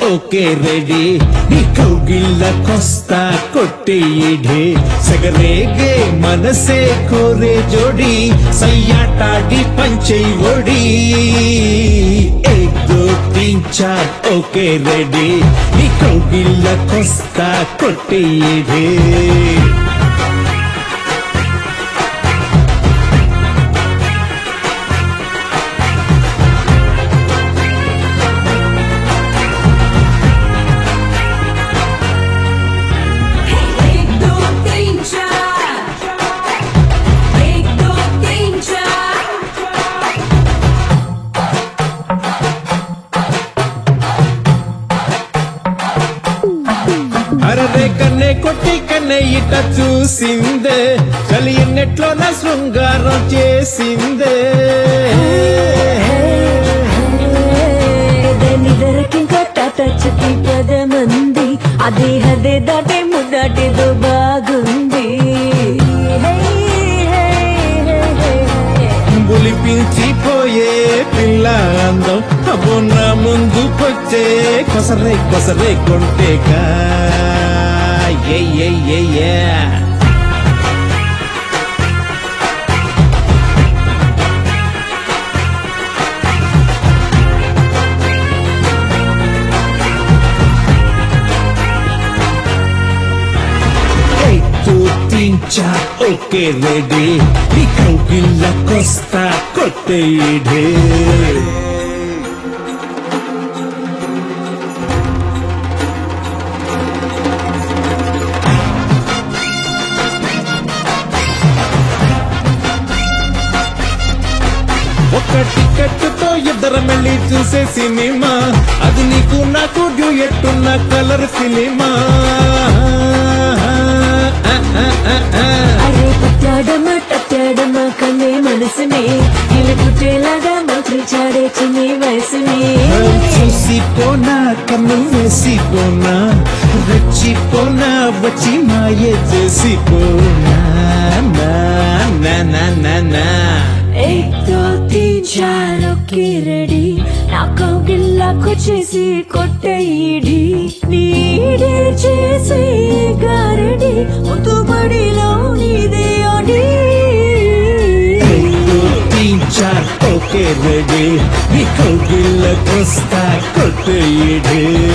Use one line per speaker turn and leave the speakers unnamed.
Okay ready నీ కౌగిళ్ళకొస్తా కొట్టేయిడే సగరేగే మనసే కోరే జోడి సయ్యాటాడి పంచై ఒడి ఏక్ దో తీన్ చార్ ఓకే రెడీ నీ కౌగిళ్ళకొస్తా కొట్టేయిడే
एक दो तीन चार एक दो तीन चार
అరరే కన్నే కొట్టి కన్నే ఇట చూసిందే చలి ఎన్నెట్లో నా శృంగారం చేసిందే
నిదరకింకా టాటా చుట్టి పదమంది అదే హదే దాటే ముద్దాటేదో బాగుంది హే, హే, హే, హే, హే.
బులిపించిపోయే పిల్ల అందం అబ్బో నా ముందుకొచ్చే కొసరే కొసరే కొంటేగా ఏ ఏ ఏ ఏ Hey, tu tincha, okay ready నీ కౌగిళ్ళకొస్తా కొట్టేడే ఒక టికెట్ తో ఇద్దరం వెళ్ళి చూసే సినిమా అది నీకు నాకు డ్యూయట్ ఉన్న కలర్ సినిమా
అరే పత్యాడమా టత్యాడమా కన్నే మనసునే ఇలా పుట్టేలాగా మంత్రించాడే చిన్ని వయసునే
చూసిపోనా కన్ను వేసిపోనా రెచ్చిపోనా వచ్చి మాయ చేసిపోనా నా నా నా నా నా
एक दो तीन चार ఓకే రెడీ నా కౌగిల్లాకు చేసి కొట్టేయిడి నీడే చేసి గారడి ముతుబడిలో నీదే అడి
రెండు తీన్ చార్ ఓకే రెడీ నీ కౌగిళ్ళకొస్తా కొట్టేయడే